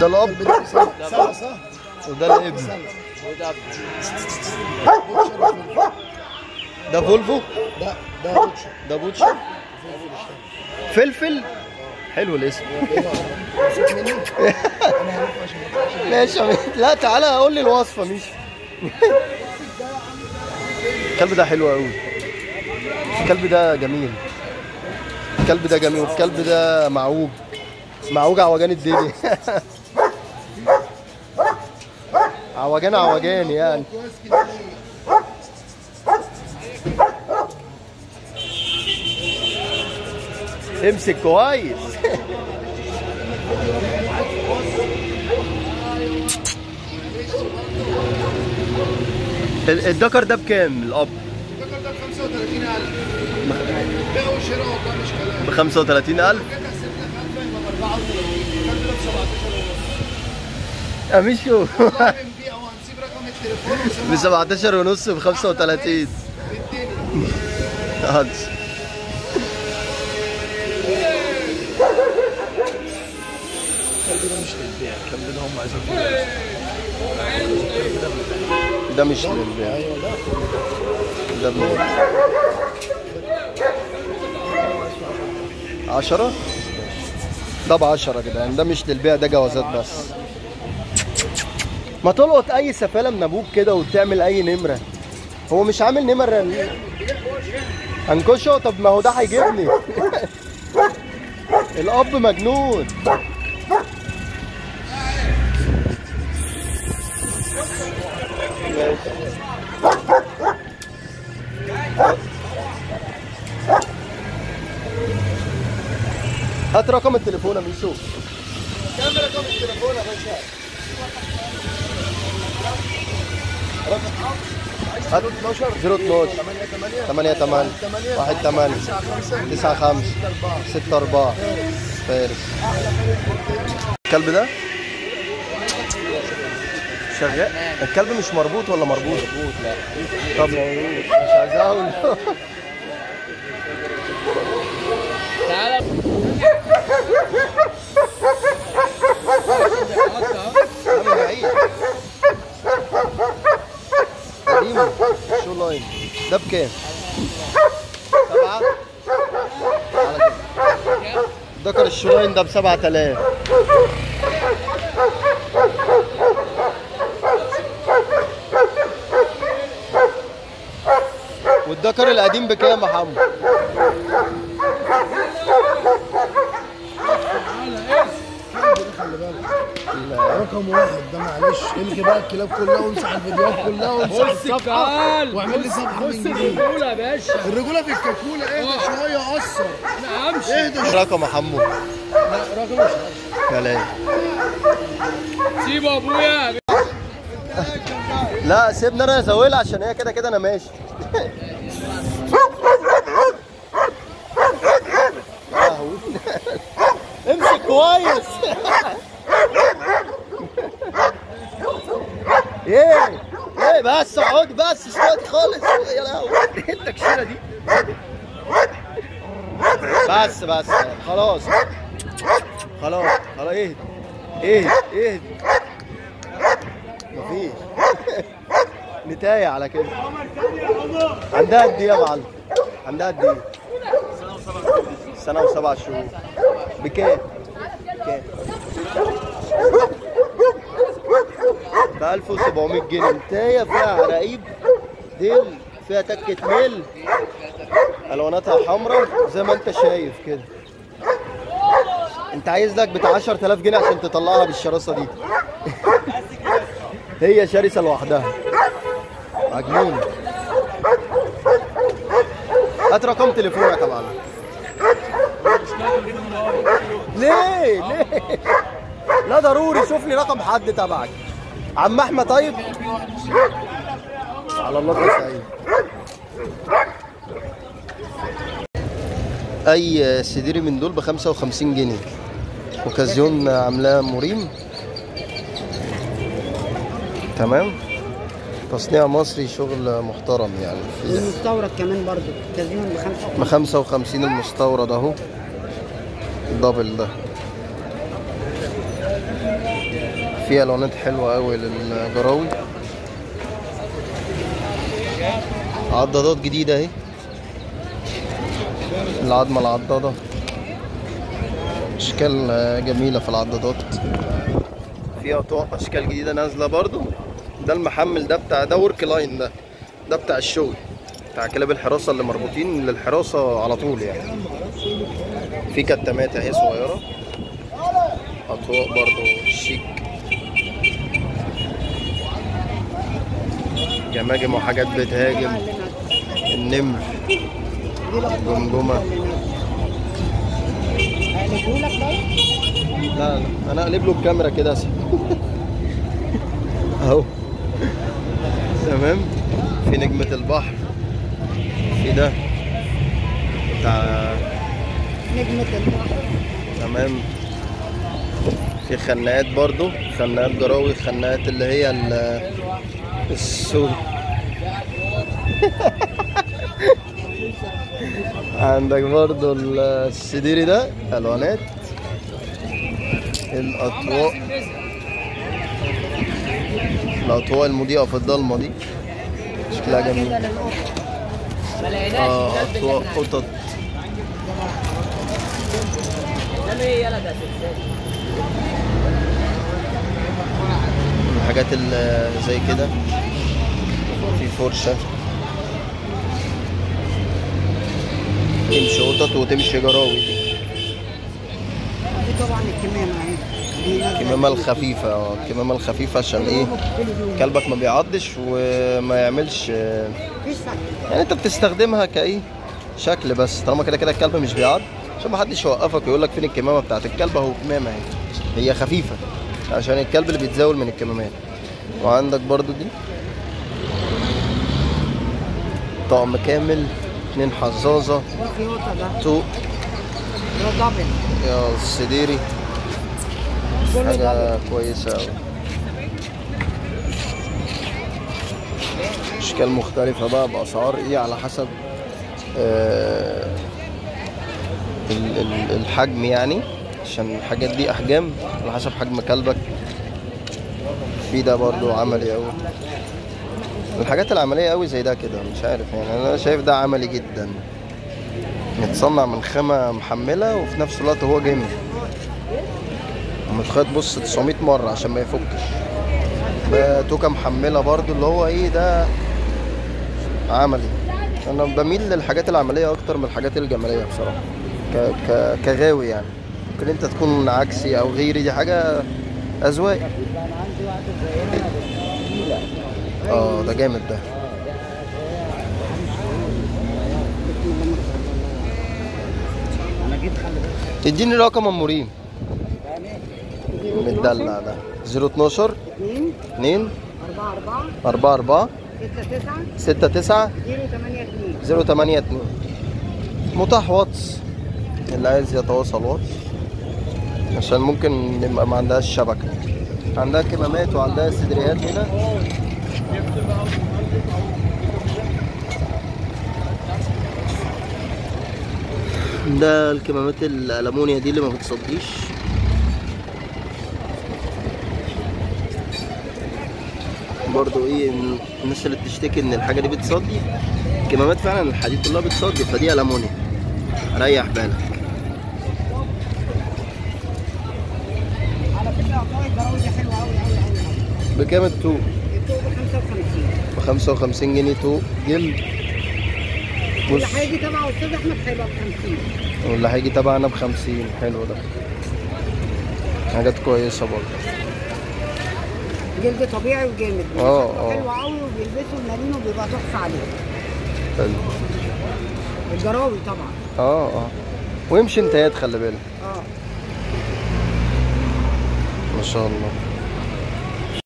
ده الاب سبعة صح؟ وده الابن وده ده فولفو ده ده روتشو ده بوتشر فلفل حلو الاسم مبسوط مني؟ انا هروح عشان ماشي يا بيه. لا تعالى قول لي الوصفه مش الكلب ده حلو قوي الكلب ده جميل الكلب ده جميل والكلب ده معوج معوج عوجان الدنيا عوجان عوجان يعني كويس كده امسك كويس ال- الدكر ده بكام الاب الدكر ده ب 35000 بيع وشراء والله مش كلام ب 35000 كده سيبنا في 1000 يبقى ب 34 الكلب ده ب 17 ونص امشوا والله بنبيعه وهنسيب رقم التليفون ب 17 ونص ب 35 الدنيا حاضر. الكلب ده مش للبيع الكلب ده هم عايزين ده مش للبيع ايوه لا ده ب 10 ده ب 10 يا جدعان ده مش للبيع ده جوازات بس ما تلقط اي سفاله من ابوك كده وتعمل اي نمره هو مش عامل نمر انكشه طب ما هو ده هيجيبني الاب مجنون هات رقم التليفون يا ميسو كام رقم التليفون يا باشا هات 12 012 8 8 1 8 9 5 6 4 فارس الكلب ده شغال الكلب مش مربوط ولا مربوط؟ مربوط لا طب مربوط مش عايز اقول تعالى عامل بعيد قديم شو لاين ده بكام؟ سبعة على كده. ذكر الشوين ده بسبعة آلاف والذكر القديم بكام يا محمد؟ خلي بالك رقم واحد ده معلش الغي بقى الكلاب كلها وامسح الفيديوهات كلها وامسح الصفحه الكال واعمل لي صفحه من بص جديد الرجوله يا باشا الرجوله في الكاكوله اهدى شويه قصر انا امشي اهدى شويه رقم يا حمو لا رقم مش عارف. كلام سيبه ابويا لا سيبني انا ازولها عشان هي كده كده انا ماشي امسك كويس ايه ايه بس اقعد بس مش وقت خالص يا لهوي ايه التكشيره دي بس بس خلاص خلاص خلاص اهدي اهدي اهدي مفيش نتاية على كده عندها قد ايه يا معلم؟ عندها قد ايه؟ سنة وسبع شهور بكام؟ بكام؟ ب 1700 جنيه نتاية فيها عراقيب ديل فيها تكة ميل الواناتها حمراء زي ما انت شايف كده انت عايز لك بتاع 10000 جنيه عشان تطلعها بالشراسة دي هي شرسة لوحدها مجنون هات رقم تليفونك يا معلم ليه ليه لا ضروري شوف لي رقم حد تبعك عم احمد طيب على الله تسعين اي سديري من دول ب 55 جنيه اوكازيون عاملاه مريم تمام تصنيع مصري شغل محترم يعني في المستورد كمان برضو تزيين بخمسة ب 55 المستورد اهو الدبل ده في الوانات حلوه قوي للجراوي عضادات جديده اهي العظمه العضاده اشكال آه، جميله في العضادات في اطواق اشكال جديده نازله برضو ده المحمل ده بتاع ده ورك لاين ده ده بتاع الشغل بتاع كلاب الحراسه اللي مربوطين للحراسه على طول يعني في كتامات اهي صغيره اطواق برضو شيك جماجم وحاجات بتهاجم النمر جمجمه لا لا انا اقلب له الكاميرا كده اسهل اهو تمام في نجمة البحر في ده بتاع نجمة البحر تمام في خناقات برضو خناقات جراوي خناقات اللي هي ال- السوري عندك برضو ال- السديري ده الوانات الاطواق الاطواق المضيئه في الضلمه دي شكلها جميل كده للقطة ما لقيناش اه الكلب اللي اطواق احنا قطط ده ايه يلا ده سلسلة الحاجات اللي زي كده في فرشة تمشي قطط وتمشي جراوي دي دي طبعا الكمامة اهي دي نازلة الكمامة الخفيفة اه الكمامة الخفيفة عشان ايه كلبك ما بيعضش وما يعملش مفيش سكت يعني انت بتستخدمها كايه شكل بس طالما كده كده الكلب مش بيعض عشان ما حدش يوقفك ويقول لك فين الكمامة بتاعت الكلب اهو كمامة اهي هي خفيفة عشان الكلب اللي بيتزاول من الكمامات وعندك برضو دي طقم كامل اتنين حظاظة والخيوطة ده طوق ده دبل يا السديري كله دبل حاجة كويسة أوي أشكال مختلفة بقى بأسعار إيه على حسب آه، ال- ال- الحجم يعني عشان الحاجات دي أحجام على حسب حجم كلبك في ده برضو عملي أوي الحاجات العملية أوي زي ده كده مش عارف يعني أنا شايف ده عملي جدا متصنع من خامة محملة وفي نفس الوقت هو جامد متخيط بص 900 مرة عشان ما يفكش ده توكة محملة برضو اللي هو ايه ده عملي انا بميل للحاجات العملية اكتر من الحاجات الجمالية بصراحة ك... ك... كغاوي يعني ممكن انت تكون عكسي او غيري دي حاجة اذواق اه ده جامد ده انا جيت خلي بالك اديني رقم ام مريم متدلع ده 012 2 2 4 4 4 4 6 9 6 9 0 8 2 082 متاح واتس اللي عايز يتواصل واتس عشان ممكن نبقى ما عندهاش شبكة عندها كمامات وعندها صدريات هنا ده الكمامات الألمونيا دي اللي ما بتصديش برضو ايه من الناس اللي بتشتكي ان الحاجه دي بتصدي الكمامات فعلا الحديد كلها بتصدي فدي ألمونيا ريح بالك على فكره عطاء الجراوي دي حلوه قوي قوي قوي بكام التوب؟ الطوق ب 55 ب 55 جنيه توب جلد واللي بص هيجي تبع استاذ احمد هيبقى ب 50 واللي هيجي تبعنا ب 50 حلو ده حاجات كويسه برضه جلد طبيعي وجامد اه، شكله اه. حلو قوي وبيلبسوا المارينو بيبقى تحفه عليه حلو الجراوي طبعا اه اه ويمشي انتهات خلي بالك اه ما شاء الله